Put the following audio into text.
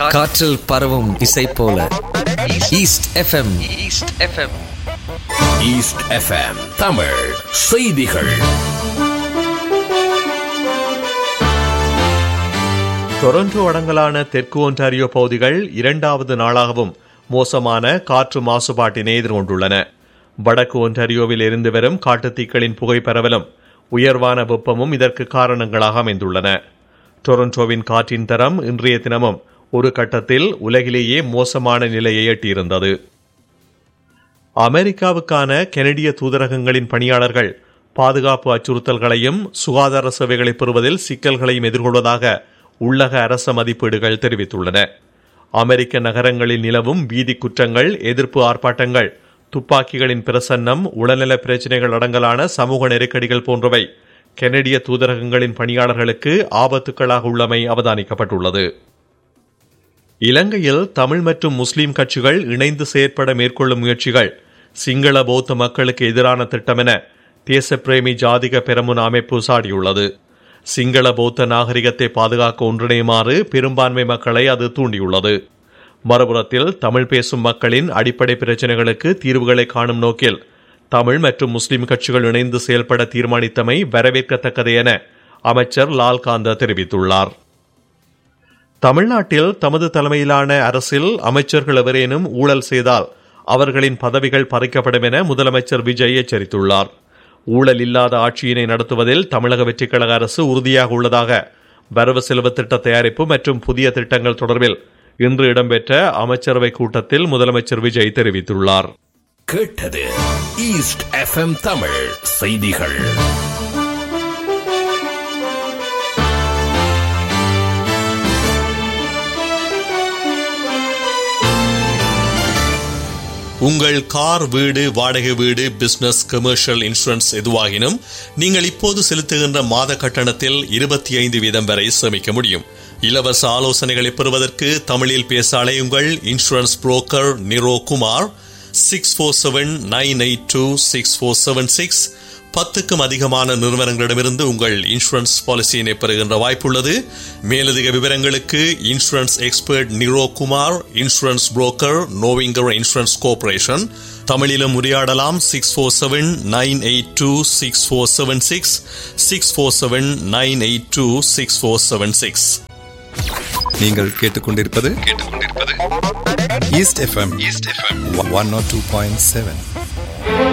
காற்றில் பரவும் இசை போல East FM East FM East FM Tamil செய்திகள் டொரண்டோ அடங்கலான தெற்கு ஒன்டாரியோ பகுதிகள் இரண்டாவது நாளாகவும் மோசமான காற்று மாசுபாட்டினை எதிர்கொண்டுள்ளன வடக்கு ஒன்டாரியோவில் இருந்து வரும் காட்டுத்தீக்களின் புகை பரவலும் உயர்வான வெப்பமும் இதற்கு காரணங்களாக அமைந்துள்ளன டொரண்டோவின் காற்றின் தரம் இன்றைய தினமும் ஒரு கட்டத்தில் உலகிலேயே மோசமான நிலையை எட்டியிருந்தது அமெரிக்காவுக்கான கெனடிய தூதரகங்களின் பணியாளர்கள் பாதுகாப்பு அச்சுறுத்தல்களையும் சுகாதார சேவைகளை பெறுவதில் சிக்கல்களையும் எதிர்கொள்வதாக உள்ளக அரச மதிப்பீடுகள் தெரிவித்துள்ளன அமெரிக்க நகரங்களில் நிலவும் வீதி குற்றங்கள் எதிர்ப்பு ஆர்ப்பாட்டங்கள் துப்பாக்கிகளின் பிரசன்னம் உடல்நல பிரச்சினைகள் அடங்கலான சமூக நெருக்கடிகள் போன்றவை கெனடிய தூதரகங்களின் பணியாளர்களுக்கு ஆபத்துக்களாக உள்ளமை அவதானிக்கப்பட்டுள்ளது இலங்கையில் தமிழ் மற்றும் முஸ்லிம் கட்சிகள் இணைந்து செயற்பட மேற்கொள்ளும் முயற்சிகள் சிங்கள பௌத்த மக்களுக்கு எதிரான திட்டம் என தேசப்பிரேமி ஜாதிக பெரமுன் அமைப்பு சாடியுள்ளது சிங்கள பௌத்த நாகரிகத்தை பாதுகாக்க ஒன்றிணையுமாறு பெரும்பான்மை மக்களை அது தூண்டியுள்ளது மறுபுறத்தில் தமிழ் பேசும் மக்களின் அடிப்படை பிரச்சினைகளுக்கு தீர்வுகளை காணும் நோக்கில் தமிழ் மற்றும் முஸ்லிம் கட்சிகள் இணைந்து செயல்பட தீர்மானித்தமை வரவேற்கத்தக்கது என அமைச்சர் லால்காந்த தெரிவித்துள்ளார் தமிழ்நாட்டில் தமது தலைமையிலான அரசில் அமைச்சர்கள் எவரேனும் ஊழல் செய்தால் அவர்களின் பதவிகள் பறிக்கப்படும் என முதலமைச்சர் விஜய் எச்சரித்துள்ளார் ஊழல் இல்லாத ஆட்சியினை நடத்துவதில் தமிழக வெற்றிக் கழக அரசு உறுதியாக உள்ளதாக வரவு செலவு திட்ட தயாரிப்பு மற்றும் புதிய திட்டங்கள் தொடர்பில் இன்று இடம்பெற்ற அமைச்சரவை கூட்டத்தில் முதலமைச்சர் விஜய் தெரிவித்துள்ளார் கேட்டது ஈஸ்ட் எஃப்எம் தமிழ் செய்திகள் உங்கள் கார் வீடு வாடகை வீடு பிசினஸ் கமர்ஷியல் இன்சூரன்ஸ் எதுவாகினும் நீங்கள் இப்போது செலுத்துகின்ற மாத கட்டணத்தில் இருபத்தி ஐந்து வீதம் வரை சேமிக்க முடியும் இலவச ஆலோசனைகளை பெறுவதற்கு தமிழில் பேச அலையுங்கள் insurance broker Niro Kumar six four seven nine eight two six four seven six பத்துக்கும் அதிகமான நிறுவனங்களிடமிருந்து உங்கள் இன்சூரன்ஸ் பாலிசியினை பெறுகின்ற வாய்ப்புள்ளது மேலதிக விவரங்களுக்கு insurance expert Niro Kumar insurance broker Novinger insurance cooperation தமிழிலும் உரையாடலாம் six four seven nine eight two six four seven six six four seven nine eight two six four seven six நீங்கள் கேட்டுக்கொண்டிருப்பது கேட்டுக்கொண்டிருப்பது East FM East FM one nought two point seven